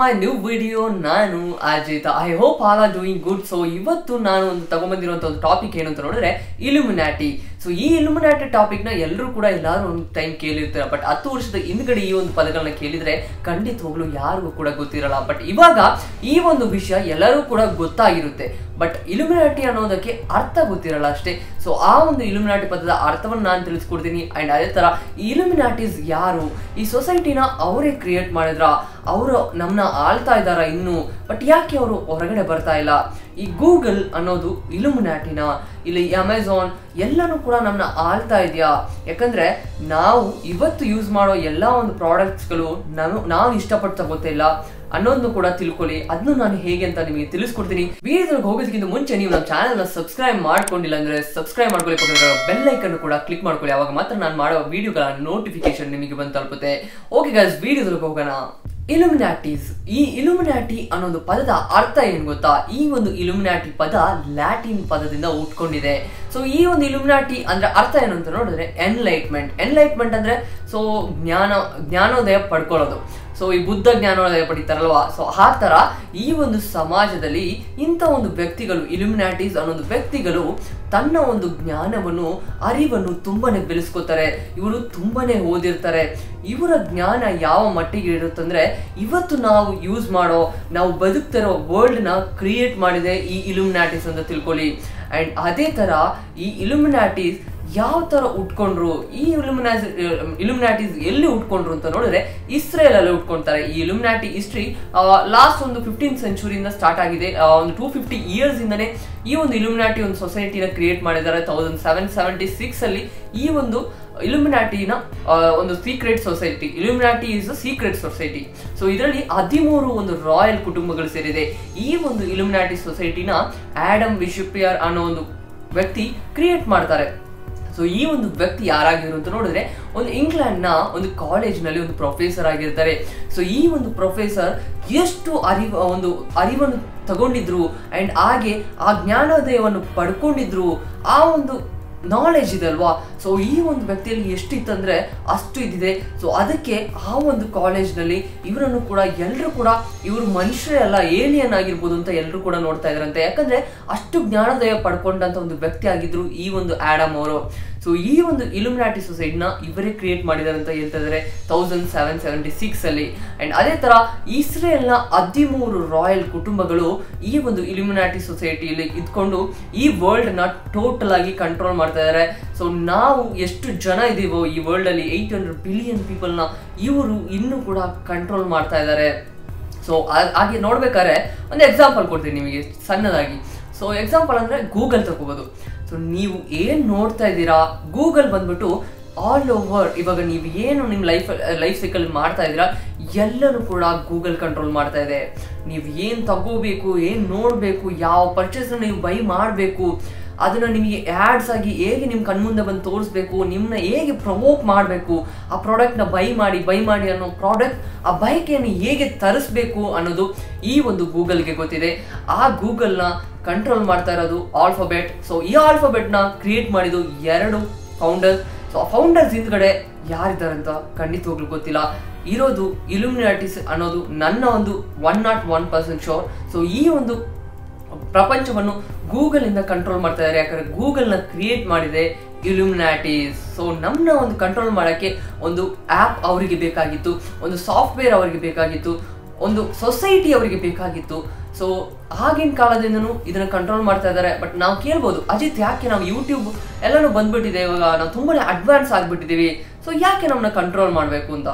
ಮೈ new video ನಾನು Ajith I hope all are doing good so ಇವತ್ತು ನಾನು ಒಂದು ತಗೊಂಬಂದಿರುವಂತ ಒಂದು ಟಾಪಿಕ್ ಏನು ಅಂತ ನೋಡಿದ್ರೆ ಇಲ್ಯುಮಿನಾಟಿ ಸೊ ಈ ಇಲ್ಯುಮಿನಾಟಿ ಟಾಪಿಕ್ ನ ಎಲ್ಲರೂ ಕೂಡ ಎಲ್ಲಾರು ಒಂದು ಟೈಮ್ ಕೇಳಿರ್ತಾರೆ ಬಟ್ ಹತ್ತು ವರ್ಷದ ಹಿಂದ್ಗಡೆ ಈ ಒಂದು ಪದಗಳನ್ನ ಕೇಳಿದ್ರೆ ಖಂಡಿತವಾಗ್ಲೂ ಯಾರಿಗೂ ಕೂಡ ಗೊತ್ತಿರಲ್ಲ ಬಟ್ ಇವಾಗ ಈ ಒಂದು ವಿಷಯ ಎಲ್ಲರೂ ಕೂಡ ಗೊತ್ತಾಗಿರುತ್ತೆ ಬಟ್ ಇಲ್ಯುಮಿನಾಟಿ ಅನ್ನೋದಕ್ಕೆ ಅರ್ಥ ಗೊತ್ತಿರಲ್ಲ ಅಷ್ಟೇ ಸೊ ಆ ಒಂದು ಇಲ್ಯುಮಿನಾಟಿ ಪದದ ಅರ್ಥವನ್ನು ನಾನು ತಿಳಿಸ್ಕೊಡ್ತೀನಿ ಅಂಡ್ ಅದೇ ತರ ಈ ಇಲ್ಯುಮಿನಾಟೀಸ್ ಯಾರು ಈ ಸೊಸೈಟಿನ ಅವರೇ ಕ್ರಿಯೇಟ್ ಮಾಡಿದ್ರ ಅವರು ನಮ್ಮನ್ನ ಆಳ್ತಾ ಇದ್ದಾರ ಇನ್ನು ಬಟ್ ಯಾಕೆ ಅವರು ಹೊರಗಡೆ ಬರ್ತಾ ಇಲ್ಲ ಈ ಗೂಗಲ್ ಅನ್ನೋದು ಇಲ್ಯುಮಿನಾಟಿನ ಇಲ್ಲಿ ಅಮೆಝಾನ್ ಎಲ್ಲನೂ ಕೂಡ ನಮ್ಮನ್ನ ಆಳ್ತಾ ಇದೆಯಾ ಯಾಕಂದ್ರೆ ನಾವು ಇವತ್ತು ಯೂಸ್ ಮಾಡೋ ಎಲ್ಲ ಒಂದು ಪ್ರಾಡಕ್ಟ್ಸ್ಗಳು ನಾವು ನಾವು ಇಷ್ಟಪಟ್ಟು ತಗೋತಿಲ್ಲ ಅನ್ನೋದನ್ನು ಕೂಡ ತಿಳ್ಕೊಳ್ಳಿ ಅದನ್ನು ನಾನು ಹೇಗೆ ಅಂತ ನಿಮಗೆ ತಿಳಿಸ್ಕೊಡ್ತೀನಿ ವಿಡಿಯೋದಲ್ಲಿ ಹೋಗೋದಕ್ಕಿಂತ ಮುಂಚೆ ನೀವು ನಮ್ಮ ಚಾನಲ್ ನ ಸಬ್ಸ್ಕ್ರೈಬ್ ಮಾಡ್ಕೊಂಡಿಲ್ಲ ಅಂದ್ರೆ ಸಬ್ಸ್ಕ್ರೈಬ್ ಮಾಡ್ಕೊಳ್ಳಿ ಪಕ್ಕದ ಬೆಲ್ ಐಕನ್ ಕೂಡ ಕ್ಲಿಕ್ ಮಾಡ್ಕೊಳ್ಳಿ ಅವಾಗ ಮಾತ್ರ ನಾನು ಮಾಡೋ ವಿಡಿಯೋಗಳ ನೋಟಿಫಿಕೇಶನ್ ನಿಮಗೆ ಬಂದು ತಲುಪುತ್ತೆ ಓಕೆ ಗೈಸ್ ವಿಡಿಯೋದಲ್ಲಿ ಹೋಗೋಣ ಇಲುಮಿನಾಟೀಸ್ ಈ ಇಲುಮಿನಾಟಿ ಅನ್ನೋದು ಪದದ ಅರ್ಥ ಏನ್ ಗೊತ್ತಾ ಈ ಒಂದು ಇಲುಮಿನಾಟಿ ಪದ ಲ್ಯಾಟಿನ್ ಪದದಿಂದ ಉಟ್ಕೊಂಡಿದೆ ಸೊ ಈ ಒಂದು ಇಲುಮಿನಾಟಿ ಅಂದ್ರೆ ಅರ್ಥ ಏನು ಅಂತ ನೋಡಿದ್ರೆ ಎನ್ಲೈಟ್ಮೆಂಟ್ ಎನ್ಲೈಟ್ಮೆಂಟ್ ಅಂದ್ರೆ ಸೊ ಜ್ಞಾನ ಜ್ಞಾನೋದಯ ಪಡ್ಕೊಳ್ಳೋದು ಸೊ ಈ ಬುದ್ಧ ಜ್ಞಾನೋದಯ ಪಡಿತಾರಲ್ವಾ ಸೊ ಆ ತರ ಈ ಒಂದು ಸಮಾಜದಲ್ಲಿ ಇಂಥ ಒಂದು ವ್ಯಕ್ತಿಗಳು ಇಲ್ಯುಮಿನಾಟೀಸ್ ಅನ್ನೊಂದು ವ್ಯಕ್ತಿಗಳು ತನ್ನ ಒಂದು ಜ್ಞಾನವನ್ನು ಅರಿವನ್ನು ತುಂಬಾನೇ ಬೆಳೆಸ್ಕೋತಾರೆ ಇವರು ತುಂಬಾನೇ ಓದಿರ್ತಾರೆ ಇವರ ಜ್ಞಾನ ಯಾವ ಮಟ್ಟಿಗೆ ಇರುತ್ತಂದ್ರೆ ಇವತ್ತು ನಾವು ಯೂಸ್ ಮಾಡೋ ನಾವು ಬದುಕ್ತಿರೋ ವರ್ಲ್ಡ್ ನ ಕ್ರಿಯೇಟ್ ಮಾಡಿದೆ ಈ ಇಲ್ಯುಮಿನಾಟೀಸ್ ಅಂತ ತಿಳ್ಕೊಳ್ಳಿ ಅಂಡ್ ಅದೇ ತರ ಈ ಇಲ್ಯುಮಿನಾಟೀಸ್ ಯಾವ ತರ ಉಟ್ಕೊಂಡ್ರು ಈ ಇಲ್ಯುಮಿನಾಸ್ ಇಲ್ಯುಮಿನಾಟೀಸ್ ಎಲ್ಲಿ ಉಟ್ಕೊಂಡ್ರು ಅಂತ ನೋಡಿದ್ರೆ ಇಸ್ರೇಲ್ ಅಲ್ಲಿ ಉಟ್ಕೊಂತಾರೆ ಈ ಇಲ್ಯುಮಿನಾಟಿ ಹಿಸ್ಟ್ರಿ ಲಾಸ್ಟ್ ಒಂದು ಫಿಫ್ಟೀನ್ ಸೆಂಚುರಿಯಿಂದ ಸ್ಟಾರ್ಟ್ ಆಗಿದೆ ಆ, ಒಂದು ಟೂ ಫಿಫ್ಟಿ ಇಯರ್ಸ್ ಇಂದನೇ ಈ ಒಂದು ಇಲ್ಯುಮಿನಾಟಿ ಒಂದು ಸೊಸೈಟಿನ ಕ್ರಿಯೇಟ್ ಮಾಡಿದ್ದಾರೆ ತೌಸಂಡ್ ಸೆವೆನ್ ಸೆವೆಂಟಿ ಸಿಕ್ಸ್ ಅಲ್ಲಿ ಈ ಒಂದು ಇಲ್ಯುಮಿನಾಟಿನ ಒಂದು secret society illuminati is a secret society so ಇದರಲ್ಲಿ ಹದಿಮೂರು ಒಂದು ರಾಯಲ್ ಕುಟುಂಬಗಳು ಸೇರಿದೆ ಈ ಒಂದು ಇಲ್ಯುಮಿನಾಟಿ ಸೊಸೈಟಿನ ಆಡಮ್ ವಿಶುಪಿಯರ್ ಅನ್ನೋ ಒಂದು ವ್ಯಕ್ತಿ ಕ್ರಿಯೇಟ್ ಮಾಡ್ತಾರೆ ಸೊ ಈ ಒಂದು ವ್ಯಕ್ತಿ ಯಾರಾಗಿರು ಅಂತ ನೋಡಿದ್ರೆ ಒಂದು ಇಂಗ್ಲೆಂಡ್ ನ ಒಂದು ಕಾಲೇಜ್ ನಲ್ಲಿ ಒಂದು ಪ್ರೊಫೆಸರ್ ಆಗಿರ್ತಾರೆ ಸೊ ಈ ಒಂದು ಪ್ರೊಫೆಸರ್ ಎಷ್ಟು ಅರಿವು ಒಂದು ಅರಿವನ್ನು ತಗೊಂಡಿದ್ರು ಅಂಡ್ ಹಾಗೆ ಆ ಜ್ಞಾನೋದಯವನ್ನು ಪಡ್ಕೊಂಡಿದ್ರು ಆ ಒಂದು ನಾಲೆಜ್ ಇದೆ ಅಲ್ವಾ ಸೊ ಈ ಒಂದು ವ್ಯಕ್ತಿಯಲ್ಲಿ ಎಷ್ಟಿತ್ತಂದ್ರೆ ಅಷ್ಟು ಇದಿದೆ ಸೊ ಅದಕ್ಕೆ ಆ ಒಂದು ಕಾಲೇಜ್ನಲ್ಲಿ ಇವರನ್ನು ಕೂಡ ಎಲ್ಲರೂ ಕೂಡ ಇವರು ಮನುಷ್ಯರೇ ಅಲ್ಲ ಏಲಿಯನ್ ಆಗಿರ್ಬೋದು ಅಂತ ಎಲ್ಲರೂ ಕೂಡ ನೋಡ್ತಾ ಇದ್ರಂತೆ ಯಾಕಂದ್ರೆ ಅಷ್ಟು ಜ್ಞಾನೋದಯ ಪಡ್ಕೊಂಡಂತ ಒಂದು ವ್ಯಕ್ತಿ ಆಗಿದ್ರು ಈ ಒಂದು ಆಡಮ್ ಅವರು ಸೊ ಈ ಒಂದು ಇಲ್ಯುಮಿನಾಟಿ ಸೊಸೈಟಿನ ಇವರೇ ಕ್ರಿಯೇಟ್ ಮಾಡಿದ್ದಾರೆ ಅಂತ ಹೇಳ್ತಾ ಇದ್ದಾರೆ ತೌಸಂಡ್ ಸೆವೆನ್ ಸೆವೆಂಟಿ ಸಿಕ್ಸ್ ಅಲ್ಲಿ ಅಂಡ್ ಅದೇ ತರ ಇಸ್ರೇಲ್ನ ಹದಿಮೂರು ರಾಯಲ್ ಕುಟುಂಬಗಳು ಈ ಒಂದು ಇಲ್ಯುಮಿನಾಟಿ ಸೊಸೈಟಿಯಲ್ಲಿ ಇದ್ಕೊಂಡು ಈ ವರ್ಲ್ಡ್ ನ ಟೋಟಲ್ ಆಗಿ ಕಂಟ್ರೋಲ್ ಮಾಡ್ತಾ ಇದ್ದಾರೆ ಸೊ ನಾವು ಎಷ್ಟು ಜನ ಇದೀವೋ ಈ ವರ್ಲ್ಡ್ ಅಲ್ಲಿ ಏಟ್ ಹಂಡ್ರೆಡ್ ಬಿಲಿಯನ್ ಪೀಪಲ್ ನ ಇವರು ಇನ್ನೂ ಕೂಡ ಕಂಟ್ರೋಲ್ ಮಾಡ್ತಾ ಇದ್ದಾರೆ ಸೊ ಹಾಗೆ ನೋಡ್ಬೇಕಾದ್ರೆ ಒಂದು ಎಕ್ಸಾಂಪಲ್ ಕೊಡ್ತೀನಿ ನಿಮಗೆ ಸಣ್ಣದಾಗಿ ಸೊ ಎಕ್ಸಾಂಪಲ್ ಅಂದ್ರೆ ಗೂಗಲ್ ತಗೋಬಹುದು ಸೊ ನೀವು ಏನ್ ನೋಡ್ತಾ ಇದ್ದೀರಾ ಗೂಗಲ್ ಬಂದ್ಬಿಟ್ಟು ಆಲ್ ಓವರ್ ಇವಾಗ ನೀವು ಏನು ನಿಮ್ಮ ಲೈಫ್ ಲೈಫ್ ಸೈಕಲ್ ಮಾಡ್ತಾ ಇದ್ದೀರಾ ಎಲ್ಲನೂ ಕೂಡ ಗೂಗಲ್ ಕಂಟ್ರೋಲ್ ಮಾಡ್ತಾ ಇದೆ ನೀವು ಏನ್ ತಗೋಬೇಕು ಏನ್ ನೋಡ್ಬೇಕು ಯಾವ ಪರ್ಚೇಸ್ ನೀವು ಬೈ ಮಾಡಬೇಕು ಅದನ್ನ ನಿಮಗೆ ಆಡ್ಸ್ ಆಗಿ ಹೇಗೆ ನಿಮ್ಮ ಕಣ್ಮುಂದೆ ಬಂದು ತೋರಿಸ್ಬೇಕು ನಿಮ್ಮನ್ನ ಹೇಗೆ ಪ್ರಮೋಟ್ ಮಾಡಬೇಕು ಆ ಪ್ರಾಡಕ್ಟ್ನ ಬೈ ಮಾಡಿ ಬೈ ಮಾಡಿ ಅನ್ನೋ ಪ್ರಾಡಕ್ಟ್ ಆ ಬೈಕೆಯನ್ನು ಹೇಗೆ ತರಿಸ್ಬೇಕು ಅನ್ನೋದು ಈ ಒಂದು ಗೂಗಲ್ಗೆ ಗೊತ್ತಿದೆ ಆ ಗೂಗಲ್ನ ಕಂಟ್ರೋಲ್ ಮಾಡ್ತಾ ಇರೋದು ಆಲ್ಫಾಬೆಟ್ ಸೊ ಈ ಆಲ್ಫಾಬೆಟ್ನ ಕ್ರಿಯೇಟ್ ಮಾಡಿದ್ದು ಎರಡು ಫೌಂಡರ್ಸ್ ಸೊ ಆ ಫೌಂಡರ್ಸ್ ಹಿಂದ್ಗಡೆ ಯಾರಿದ್ದಾರೆ ಅಂತ ಖಂಡಿತವಾಗ್ಲೂ ಗೊತ್ತಿಲ್ಲ ಇರೋದು ಇಲ್ಯುಮಿನಾಟಿಸ್ ಅನ್ನೋದು ನನ್ನ ಒಂದು one not one percent sure so ಈ ಒಂದು ಪ್ರಪಂಚವನ್ನು ಗೂಗಲ್ ಇಂದ ಕಂಟ್ರೋಲ್ ಮಾಡ್ತಾ ಇದ್ದಾರೆ ಯಾಕಂದ್ರೆ ಗೂಗಲ್ ನ ಕ್ರಿಯೇಟ್ ಮಾಡಿದೆ ಇಲ್ಯುಮಿನಾಟೀಸ್ ಸೊ ನಮ್ಮನ್ನ ಒಂದು ಕಂಟ್ರೋಲ್ ಮಾಡಕ್ಕೆ ಒಂದು ಆಪ್ ಅವರಿಗೆ ಬೇಕಾಗಿತ್ತು ಒಂದು ಸಾಫ್ಟ್ವೇರ್ ಅವರಿಗೆ ಬೇಕಾಗಿತ್ತು ಒಂದು ಸೊಸೈಟಿ ಅವರಿಗೆ ಬೇಕಾಗಿತ್ತು ಸೊ ಆಗಿನ ಕಾಲದಿಂದನೂ ಇದನ್ನ ಕಂಟ್ರೋಲ್ ಮಾಡ್ತಾ ಇದ್ದಾರೆ ಬಟ್ ನಾವು ಕೇಳ್ಬೋದು ಅಜಿತ್ ಯಾಕೆ ನಾವು ಯೂಟ್ಯೂಬ್ ಎಲ್ಲನೂ ಬಂದ್ಬಿಟ್ಟಿದೆ ಇವಾಗ ನಾವು ತುಂಬಾನೇ ಅಡ್ವಾನ್ಸ್ ಆಗ್ಬಿಟ್ಟಿದೀವಿ ಸೊ ಯಾಕೆ ನಮ್ಮನ್ನ ಕಂಟ್ರೋಲ್ ಮಾಡಬೇಕು ಅಂತ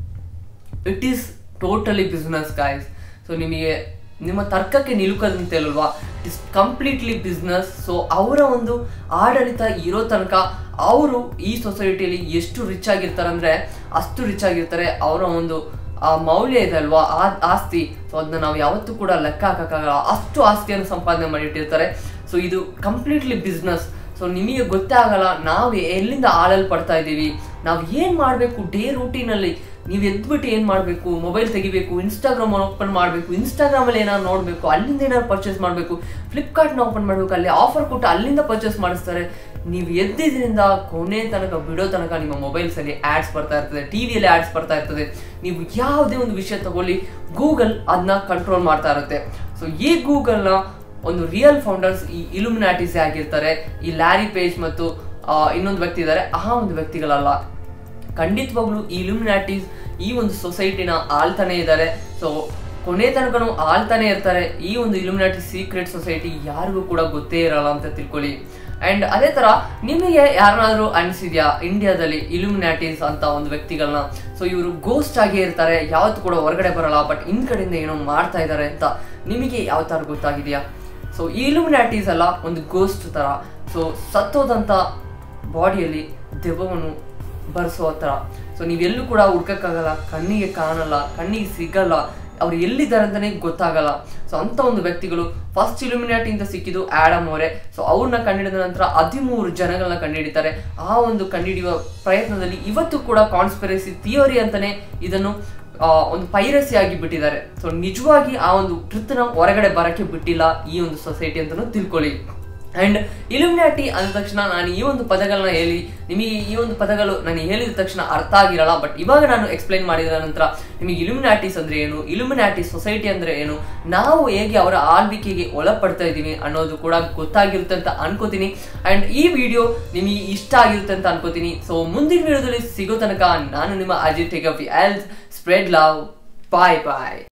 it is totally business guys so ನಿಮಗೆ ನಿಮ್ಮ ತರ್ಕಕ್ಕೆ ನಿಲುಕದಂತೆ ಅಲ್ವಾ it is completely business so ಅವರ ಒಂದು ಆಡಳಿತ ಇರೋ ತನಕ ಅವರು ಈ ಸೊಸೈಟಿಯಲ್ಲಿ ಎಷ್ಟು ರಿಚ್ ಆಗಿರ್ತಾರೆ ಅಂದ್ರೆ ಅಷ್ಟು ರಿಚ್ ಆಗಿರ್ತಾರೆ ಅವರ ಒಂದು ಆ ಮೌಲ್ಯ ಇದೆ ಅಲ್ವಾ ಆ ಆಸ್ತಿ ಸೊ ಅದನ್ನ ನಾವು ಯಾವತ್ತೂ ಕೂಡ ಲೆಕ್ಕ ಹಾಕಕ್ಕಾಗಲ್ಲ ಅಷ್ಟು ಆಸ್ತಿಯನ್ನು ಸಂಪಾದನೆ ಮಾಡಿಟ್ಟಿರ್ತಾರೆ ಸೊ ಇದು ಕಂಪ್ಲೀಟ್ಲಿ ಬಿಸ್ನೆಸ್ ಸೊ ನಿಮಗೆ ಗೊತ್ತೇ ಆಗಲ್ಲ ನಾವು ಎಲ್ಲಿಂದ ಆಳಲ್ ಪಡ್ತಾ ಇದ್ದೀವಿ ನಾವು ಏನ್ ಮಾಡಬೇಕು ಡೇ ರೂಟೀನಲ್ಲಿ ನೀವು ಎದ್ಬಿಟ್ಟು ಏನ್ ಮಾಡಬೇಕು ಮೊಬೈಲ್ ತೆಗಿಬೇಕು ಇನ್ಸ್ಟಾಗ್ರಾಮ್ ಓಪನ್ ಮಾಡಬೇಕು ಇನ್ಸ್ಟಾಗ್ರಾಮ್ ಅಲ್ಲಿ ಏನಾದ್ರು ನೋಡಬೇಕು ಅಲ್ಲಿಂದ ಏನಾದ್ರು ಪರ್ಚೇಸ್ ಮಾಡಬೇಕು ಫ್ಲಿಪ್ಕಾರ್ಟ್ನ ಓಪನ್ ಮಾಡಬೇಕು ಅಲ್ಲಿ ಆಫರ್ ಕೊಟ್ಟು ಅಲ್ಲಿಂದ ಪರ್ಚೇಸ್ ಮಾಡಿಸ್ತಾರೆ ನೀವು ಎದ್ದಿದ್ರಿಂದ ಕೊನೆ ತನಕ ಬಿಡೋ ತನಕ ನಿಮ್ಮ ಮೊಬೈಲ್ಸ್ ಅಲ್ಲಿ ಆಡ್ಸ್ ಬರ್ತಾ ಇರ್ತದೆ ಟಿವಿಯಲ್ಲಿ ಆಡ್ಸ್ ಬರ್ತಾ ಇರ್ತದೆ ನೀವು ಯಾವುದೇ ಒಂದು ವಿಷಯ ತಗೊಳ್ಳಿ ಗೂಗಲ್ ಅದನ್ನ ಕಂಟ್ರೋಲ್ ಮಾಡ್ತಾ ಇರುತ್ತೆ ಸೊ ಈ ಗೂಗಲ್ನ ಒಂದು ರಿಯಲ್ ಫೌಂಡರ್ಸ್ ಈ ಇಲುಮಿನಾಟಿಸ್ ಆಗಿರ್ತಾರೆ ಈ ಲ್ಯಾರಿ ಪೇಜ್ ಮತ್ತು ಆ, ಇನ್ನೊಂದು ವ್ಯಕ್ತಿ ಇದ್ದಾರೆ ಆ ಒಂದು ವ್ಯಕ್ತಿಗಳಲ್ಲ ಖಂಡಿತವಾಗ್ಲೂ ಈ ಇಲ್ಯುಮಿನಾಟೀಸ್ ಈ ಒಂದು ಸೊಸೈಟಿನ ಆಳ್ತಾನೆ ಇದ್ದಾರೆ ಸೊ ಕೊನೆ ತನಕನೂ ಆಳ್ತಾನೆ ಇರ್ತಾರೆ ಈ ಒಂದು ಇಲ್ಯುಮಿನಾಟಿ ಸೀಕ್ರೆಟ್ ಸೊಸೈಟಿ ಯಾರಿಗೂ ಕೂಡ ಗೊತ್ತೇ ಇರಲ್ಲ ಅಂತ ತಿಳ್ಕೊಳ್ಳಿ ಅಂಡ್ ಅದೇ ತರ ನಿಮಗೆ ಯಾರನ್ನಾದ್ರೂ ಅನಿಸಿದ್ಯಾ ಇಂಡಿಯಾದಲ್ಲಿ ಇಲ್ಯುಮಿನಾಟೀಸ್ ಅಂತ ಒಂದು ವ್ಯಕ್ತಿಗಳನ್ನ ಸೊ ಇವರು ಗೋಸ್ಟ್ ಆಗಿ ಇರ್ತಾರೆ ಯಾವತ್ತು ಕೂಡ ಹೊರಗಡೆ ಬರಲ್ಲ ಬಟ್ ಇನ್ ಕಡೆಯಿಂದ ಏನೋ ಮಾಡ್ತಾ ಇದ್ದಾರೆ ಅಂತ ನಿಮಗೆ ಯಾವ ತರ ಗೊತ್ತಾಗಿದೆಯಾ ಸೊ ಈ ಇಲ್ಯುಮಿನಾಟೀಸ್ ಅಲ್ಲ ಒಂದು ಗೋಸ್ಟ್ ತರ ಸೊ ಸತ್ತೋದಂತ ಬಾಡಿಯಲ್ಲಿ ದೆವ್ವವನ್ನು ಬರ್ಸೋ ಥರ ಸೊ ನೀವೆಲ್ಲೂ ಕೂಡ ಹುಡ್ಕಕ್ಕಾಗಲ್ಲ ಕಣ್ಣಿಗೆ ಕಾಣಲ್ಲ ಕಣ್ಣಿಗೆ ಸಿಗಲ್ಲ ಅವ್ರು ಎಲ್ಲಿದ್ದಾರೆ ಅಂತಾನೆ ಗೊತ್ತಾಗಲ್ಲ ಸೊ ಅಂತ ಒಂದು ವ್ಯಕ್ತಿಗಳು ಫಸ್ಟ್ ಇಲ್ಯುಮಿನಾಟಿ ಅಂತ ಸಿಕ್ಕಿದ್ದು ಆಡಮ್ ಅವರೇ ಸೊ ಅವ್ರನ್ನ ಕಂಡುಹಿಡಿದ ನಂತರ ಹದಿಮೂರು ಜನಗಳನ್ನ ಕಂಡುಹಿಡಿತಾರೆ ಆ ಒಂದು ಕಂಡುಹಿಡಿಯುವ ಪ್ರಯತ್ನದಲ್ಲಿ ಇವತ್ತು ಕೂಡ ಕಾನ್ಸ್ಪಿರಸಿ ಥಿಯೋರಿ ಅಂತಾನೆ ಇದನ್ನು ಆ, ಒಂದು ಪೈರಸಿ ಆಗಿ ಬಿಟ್ಟಿದ್ದಾರೆ ಸೊ ನಿಜವಾಗಿ ಆ ಒಂದು ಟ್ರಿತ್ನ ಹೊರಗಡೆ ಬರಕ್ಕೆ ಬಿಟ್ಟಿಲ್ಲ ಈ ಒಂದು ಸೊಸೈಟಿ ಅಂತಾನು ತಿಳ್ಕೊಳ್ಳಿ ಅಂಡ್ ಇಲ್ಯುಮಿನಾಟಿ ಅಂದ ತಕ್ಷಣ ನಾನು ಈ ಒಂದು ಪದಗಳನ್ನ ಹೇಳಿ ನಿಮಗೆ ಈ ಒಂದು ಪದಗಳು ನಾನು ಹೇಳಿದ ತಕ್ಷಣ ಅರ್ಥ ಆಗಿರಲ್ಲ ಬಟ್ ಇವಾಗ ನಾನು ಎಕ್ಸ್ಪ್ಲೈನ್ ಮಾಡಿದ ನಂತರ ನಿಮಗೆ ಇಲ್ಯುಮಿನಾಟಿಸ್ ಅಂದ್ರೆ ಏನು ಇಲ್ಯುಮಿನಾಟಿ ಸೊಸೈಟಿ ಅಂದ್ರೆ ಏನು ನಾವು ಹೇಗೆ ಅವರ ಆಳ್ವಿಕೆಗೆ ಒಳಪಡ್ತಾ ಇದ್ದೀವಿ ಅನ್ನೋದು ಕೂಡ ಗೊತ್ತಾಗಿರುತ್ತೆ ಅಂತ ಅನ್ಕೋತೀನಿ ಅಂಡ್ ಈ ವಿಡಿಯೋ ನಿಮಗೆ ಇಷ್ಟ ಆಗಿರುತ್ತೆ ಅಂತ ಅನ್ಕೋತೀನಿ ಸೊ ಮುಂದಿನ ವಿಡಿಯೋದಲ್ಲಿ ಸಿಗೋ ತನಕ ನಾನು ನಿಮ್ಮ Ajith take up else spread love bye ಬಾಯ್